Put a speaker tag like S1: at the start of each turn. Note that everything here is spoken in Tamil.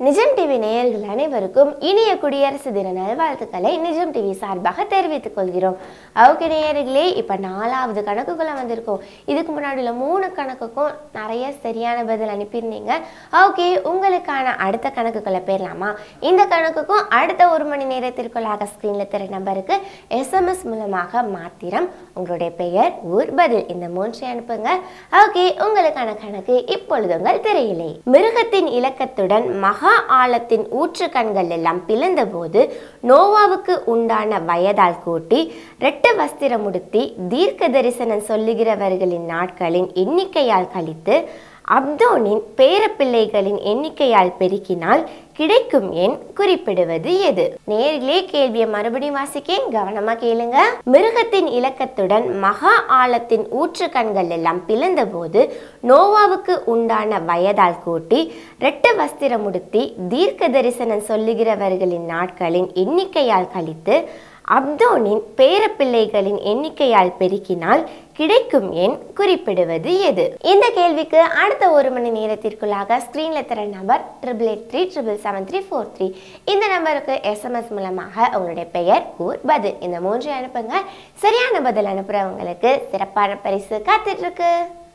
S1: நிஜம் டிவி நேயர்கள் அனைவருக்கும் இனிய குடியரசு தின நல்வாழ்த்துக்களை நிஜம் டிவி சார்பாக தெரிவித்துக் கொள்கிறோம் ஓகே நேயர்களே இப்போ நாலாவது கணக்குக்குள்ள வந்திருக்கோம் இதுக்கு முன்னாடி உள்ள மூணு கணக்குக்கும் நிறைய சரியான பதில் அனுப்பியிருந்தீங்க ஓகே உங்களுக்கான அடுத்த கணக்குக்குள்ள போயிடலாமா இந்த கணக்குக்கும் அடுத்த ஒரு மணி நேரத்திற்குள்ளாக ஸ்க்ரீனில் தெரிய நம்பருக்கு எஸ்எம்எஸ் மூலமாக மாத்திரம் உங்களுடைய பெயர் ஊர் பதில் இந்த மூன்றை அனுப்புங்க ஓகே உங்களுக்கான கணக்கு இப்பொழுது உங்கள் திரையிலே மிருகத்தின் இலக்கத்துடன் மகா ஆழத்தின் ஊற்று கண்கள் எல்லாம் பிளந்தபோது நோவாவுக்கு உண்டான வயதால் கூட்டி இரட்ட வஸ்திரம் உடுத்தி தீர்க்க தரிசனம் சொல்லுகிறவர்களின் நாட்களின் எண்ணிக்கையால் கழித்து அப்தோனின் பேரப்பிள்ளைகளின் எண்ணிக்கையால் பெருக்கினால் கிடைக்கும் எண் குறிப்பிடுவது எது நேர்களே கேள்வியை மறுபடியும் வாசிக்கேன் கவனமா கேளுங்க மிருகத்தின் இலக்கத்துடன் மகா ஆழத்தின் ஊற்று கண்கள் எல்லாம் பிளந்தபோது நோவாவுக்கு உண்டான வயதால் கூட்டி இரட்ட வஸ்திரம் உடுத்தி தீர்க்க தரிசனம் சொல்லுகிறவர்களின் நாட்களின் எண்ணிக்கையால் கழித்து அப்தோனின் பேரப்பிள்ளைகளின் எண்ணிக்கையால் பெருக்கினால் கிடைக்கும் எண் குறிப்பிடுவது எது இந்த கேள்விக்கு அடுத்த ஒரு மணி நேரத்திற்குள்ளாக ஸ்க்ரீனில் தர number triple eight three triple seven three four three இந்த நம்பருக்கு எஸ்எம்எஸ் மூலமாக உங்களுடைய பெயர் ஊர் பதில் இந்த மூன்றை அனுப்புங்க சரியான பதில் அனுப்புகிறவங்களுக்கு சிறப்பான பரிசு காத்துட்டு இருக்கு